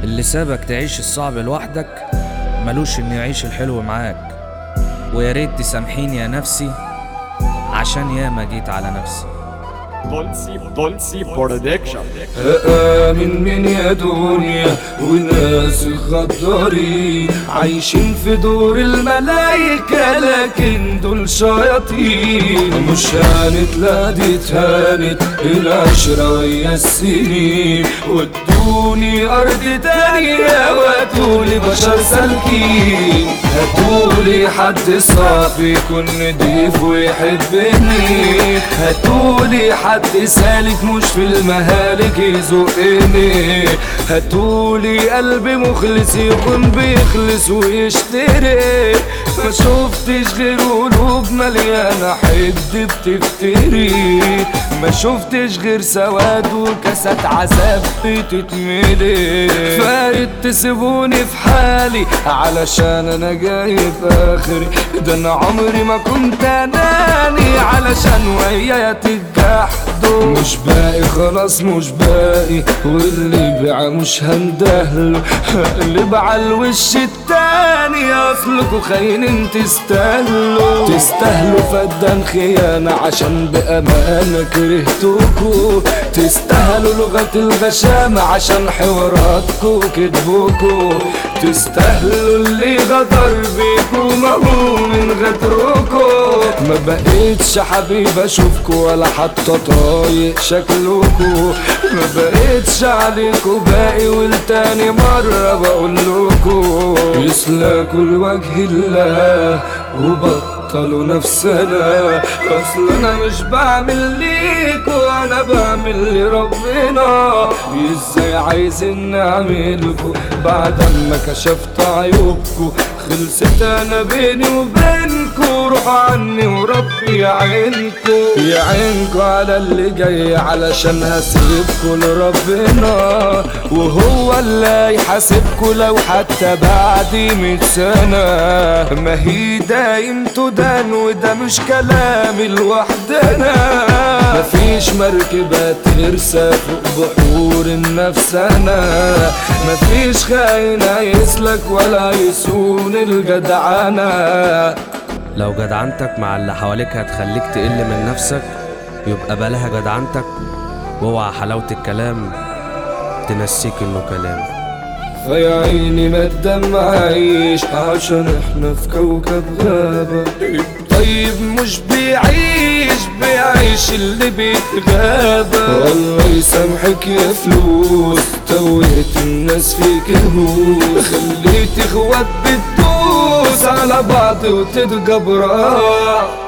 اللي سابك تعيش الصعب لوحدك ملوش انه يعيش الحلو معاك ويا ريت تسامحيني يا نفسي عشان ياما جيت على نفسي Dolce, Dolce Production. آمن من يا دنيا وناس غدارين عايشين في دور الملايكة لكن دول شياطين مش هانت لا دي اتهانت العشرة ويا السنين ودوني أرض تانية وادولي بشر سالكين هاتولي حد صافي يكون نضيف ويحبني هاتولي حد سالك مش في المهالك يزقني هاتولي قلب مخلص يكون بيخلص ويشتري ما شفتش غير قلوب مليانة حد بتفتري ما شفتش غير سواد وكاسات عذاب بتتملي فايت تسيبوني في حالي علشان انا جاي في اخري ده انا عمري ما كنت اناني علشان ويايا تجحدوا مش باقي خلاص مش باقي واللي بيع مش هندهله اللي على الوش التاني اصلكوا خاينين تستاهلوا تستاهلوا فدان خيانة عشان بأمانة كرهتوكوا تستاهلوا لغة الغشامة عشان حواراتكوا كدبوكوا تستاهلوا اللي غدر بيكوا ما هو من غدركوا ما بقيتش حبيب اشوفكوا ولا حتى طايق شكلكوا ما بقيتش عليكوا باقي والتاني مرة بقولكوا يسلكوا لوجه الله وبطلوا نفسنا اصل انا مش بعمل ليكوا انا بعمل لربنا ازاي عايزين نعملكوا بعد ما كشفت عيوبكوا خلصت انا بيني وبينكوا روحوا عني وربي يعينكوا يعينكوا على اللي جاي علشان هسيبكوا لربنا وهو اللي يحاسبكوا لو حتى بعد مية سنة ما هي دايم تدان وده مش كلامي لوحدنا مفيش مركبة ترسى فوق بحور النفسانة مفيش خاين هيسلك ولا يسون الجدعنة لو جدعنتك مع اللي حواليك هتخليك تقل من نفسك يبقى بلاها جدعنتك واوعى حلاوة الكلام تنسيك انه كلام فيا عيني ما تدمعيش عشان احنا في كوكب غابة طيب مش بيعيش بيعيش اللي بيتغابى والله يسامحك يا فلوس توهت الناس فيك الهوس خليت اخوات بتدوس على بعض وتتجبرا